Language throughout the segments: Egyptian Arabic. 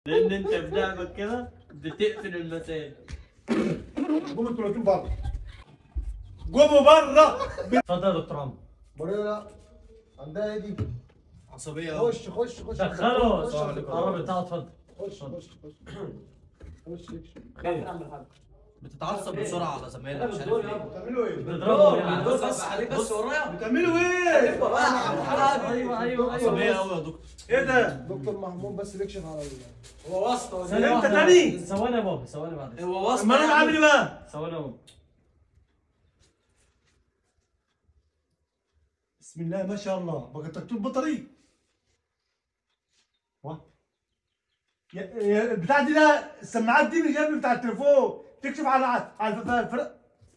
لان انت في لعبك كده بتقفل المسائل قوموا انتوا الاتنين بره قوموا بره اتفضل يا دكتور عمرو مريرة عندها ايه دي؟ عصبية خش خش خش دخله خش قرب بتاعه اتفضل خش خش خش خش خير بتتعصب بسرعة على زمايلها مش عارف ليه بتعملوا ايه؟ بتضربه يعني بص بس عليك بس ورايا بتعملوا ايه؟ ايوه ايوه عصبية ايوه قوي يا دكتور ايه ده؟ دكتور محمود بس بيكشف على ال هو واسطة ثانية انت واحدة. تاني؟ ثواني يا بابا ثواني بعد هو واسطة اما انا عامل ايه بقى؟ ثواني يا بابا بسم الله ما شاء الله بقى تكتب بطريق يا يا- البتاع دي لا السماعات دي مش جايبه بتاع التليفون تكشف على على الف- الفراخ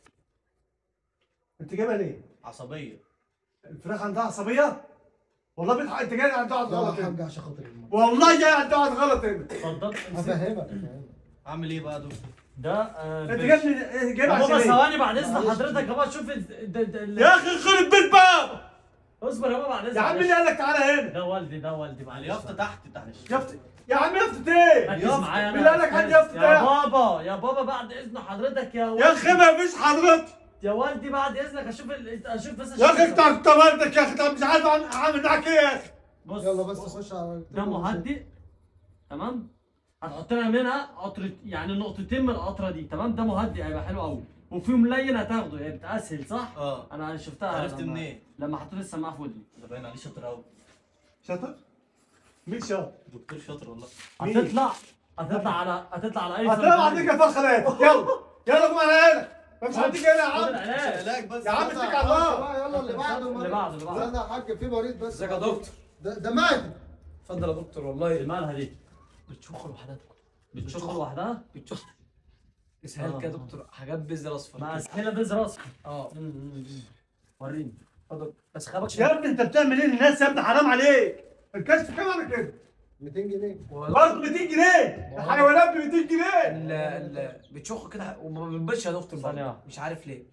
انت جايبها ليه؟ عصبية الفراخ عندها عصبيه؟ والله بتح... انت جاي عندها لا غلط يا هنا حاج عشان خاطر المرة. والله جاي عندها غلط هنا اتفضل هفهمك هفهمك. اعمل ايه بقى يا دكتور؟ ده آه، انت البيت. جايب لي جايب يا عشان بابا ايه؟ ثواني بعد اذن معلش. حضرتك يا بابا شوف ال- ده- ده- ال- يا اخي خرب بيت بابا اصبر يا بابا بعد اذن يا عم معلش. اللي قال لك تعالى هنا ده والدي ده والدي معلش اليافطة تحت معلش يافط يا عم يافط ايه؟ ركز يافط. معايا مين اللي قال انا لك عندي يا يافط ايه؟ بابا يا بابا بعد اذن حضرتك يا يا اخي والدي ما فيش حضرتك يا والدي بعد اذنك اشوف ال- اشوف بس يا اخي أشوف- انت انت والدك يا اخي انت مش عارف أعمل- اعمل معاك ايه يا اخي بص يلا بس بص. خش على ده مهدئ تمام هتحط لنا منها قطرة يعني نقطتين من القطرة دي تمام ده مهدئ هيبقى حلو قوي وفي ملين هتاخده هي بتأسهل صح؟ اه انا شفتها عرفت لما- منين؟ لما حطيت السماعة في ودني ده باين عليه شاطر قوي شاطر؟ مين شاطر؟ دكتور شاطر والله مين؟ هتطلع هتطلع على هتطلع على اي هتلاقي بعدين يا فخر يلا يلا قوم على هنا ما فيش حد هنا يا خد عم العلاج علاج بس يا عم اتكل على الله يلا اللي بعده اللي بعده اللي بعده استنى يا حاج في مريض بس ازيك يا دكتور ده ده مات اتفضل يا دكتور والله مالها دي؟ بتشخ لوحدها بتشخ لوحدها؟ بتشخ اسهال كده يا دكتور حاجات بذر اصفر مع كده. اسهلة بز راسك اه م- م- م. وريني اتفضل بس خابك يا ابني انت بتعمل ايه للناس يا ابني حرام عليك الكشف كام على كده 200 جنيه برضه 200 جنيه الحيوانات ب 200 جنيه ال ال بتشخ كده وما بينبضش يا دكتور ثانية برضه. واحدة. مش عارف ليه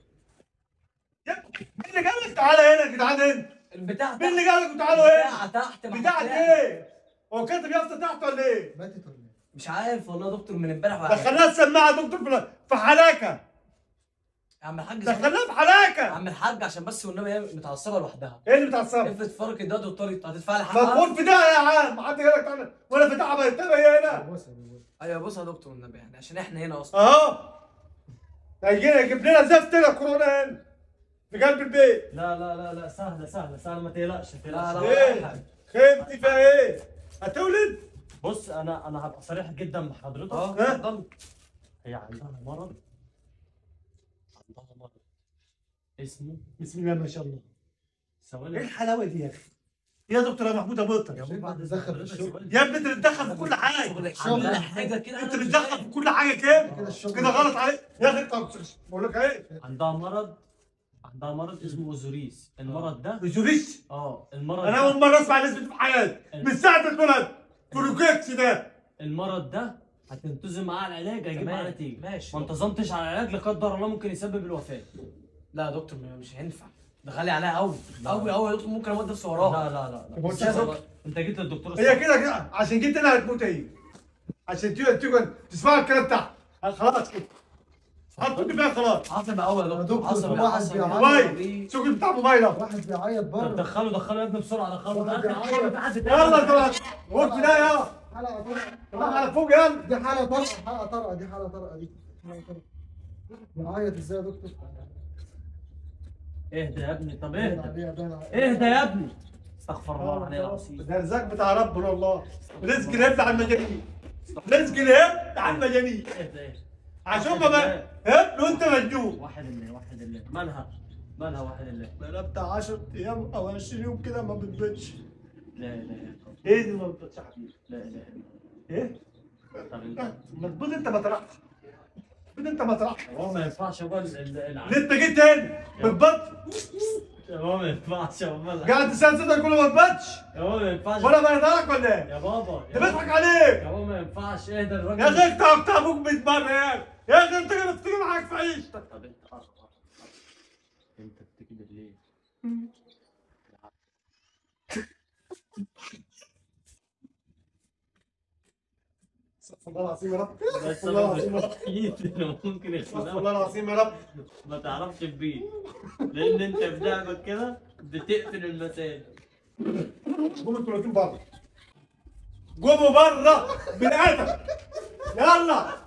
يا ابني، مين اللي قال لك تعالى هنا يا جدعان انت البتاع مين اللي قال لكم تعالوا هنا بتاع تحت مع بتاعت البتاع. ايه هو كاتب يافطه تحت ولا ايه ماتت ولا ايه؟ مش عارف والله يا دكتور من امبارح وقاعد. دخلناها السماعه يا دكتور في- في حلاكه يا عم الحاج دخلناها في يا حلاكه عم الحاج عشان بس والنبي هي متعصبه لوحدها ايه اللي بتعصب افرض فرق الداد والطريق هتدفع لي حقها مدخول في ده يا عم حد قال لك تعالى ولا في تعبه انت هنا بص يا بابا. ايوه بص يا دكتور والنبي يعني عشان احنا هنا اصلا اهو هيجي يجيب لنا زفت لنا كورونا هنا في قلب البيت لا لا لا لا سهلة سهلة سهلة ما تقلقش ما لا تقلقش لا إيه؟ ولا حاجه خيبتي فيها ايه هتولد بص انا انا هبقى صريح جدا مع حضرتك اه ها؟ اتفضل هي عندها مرض عندها مرض اسمه بسم الله ما شاء الله ايه ثواني الحلاوه دي يا اخي يا دكتور يا محمود ابو قطر يا عشان بابا بعد تتدخل إذن في حضرتك الشغل. ثواني. يا ابني انت بتدخل في كل حاجه شغلك شغل. عامل حاجه كده انت أنا مش بتدخل فاهم. في كل حاجه كده كده الشغل كده غلط عليك يا اخي انت بقول لك ايه عندها مرض عندها مرض اسمه اوزوريس المرض ده بجوريش اه المرض انا ده اول مره اسمع الاسم في حياتي من ساعه الولد بروكيتش ده المرض ده هتنتظم معاه على العلاج هيجيب تمام. معاه نتيجه ماشي ما انتظمتش على العلاج لا قدر الله ممكن يسبب الوفاه لا يا دكتور مش هينفع ده غالي عليها قوي قوي قوي يا دكتور ممكن اموت نفسي وراها لا لا لا, طب هو لا. انت يا دكتور؟ انت جيت للدكتور هي الصح. كده كده عشان جيت انا هتموت هي عشان تيجي تيجي تسمع الكلام بتاعها خلاص كده حطوني فيها خلاص عصبي قوي يا يا دكتور دكتور، عصبي واحد عصبي بيعيط. موبايل سوق بتاع موبايل اهو واحد بيعيط طب بره دخله دخله يا ابني بسرعه دخله واحد في بيعيط. في حد تاني. يلا طلع وقت ده يا حلقه طرقه طلع على فوق يلا دي حلقه طرقه حلقه طرقه دي حلقه طرقه دي حلقة طرقة. بيعيط ازاي يا دكتور؟ اهدى يا ابني طب باين اهدى عليها باين عليها. اهدى يا ابني استغفر الله العلي العظيم ده رزاق بتاع ربنا والله رزق الهبد على المجانين رزق الهبد على المجانين اهدى اهدى عشان ما بقى هبد وانت مجنون واحد الله واحد الله مالها مالها واحد الله بقى بتاع 10 ايام او 20 يوم كده ما بتبيتش لا اله الا الله ايه دي ما بتبيتش يا حبيبي لا اله الا الله ايه طب انت مظبوط انت ما طرحتش مظبوط انت ما طرحتش هو ما ينفعش هو ال- ال- ليه الع- انت جيت هنا بتبط هو ما ينفعش هو ما قاعد تسال صدرك كله ما بتبطش هو ما ينفعش ولا بيضحك ولا ايه؟ يا بابا ده يا بيضحك عليك يا بابا ما ينفعش اهدى الراجل يا اخي انت انت ابوك 100 مره يا اخي يا اخي انت كده بتيجي معاك في عيشتك طب انت قرب قرب قرب. انت بتيجي بالليل استغفر الله العظيم يا رب بس استغفر الله العظيم يا رب اكيد إنه ممكن استغفر يكون الله العظيم يا رب ما تعرفش تبيه لان انت في لعبك كده بتقفل المسائل قوموا انتوا الاثنين بره قوموا بره بالادب يلا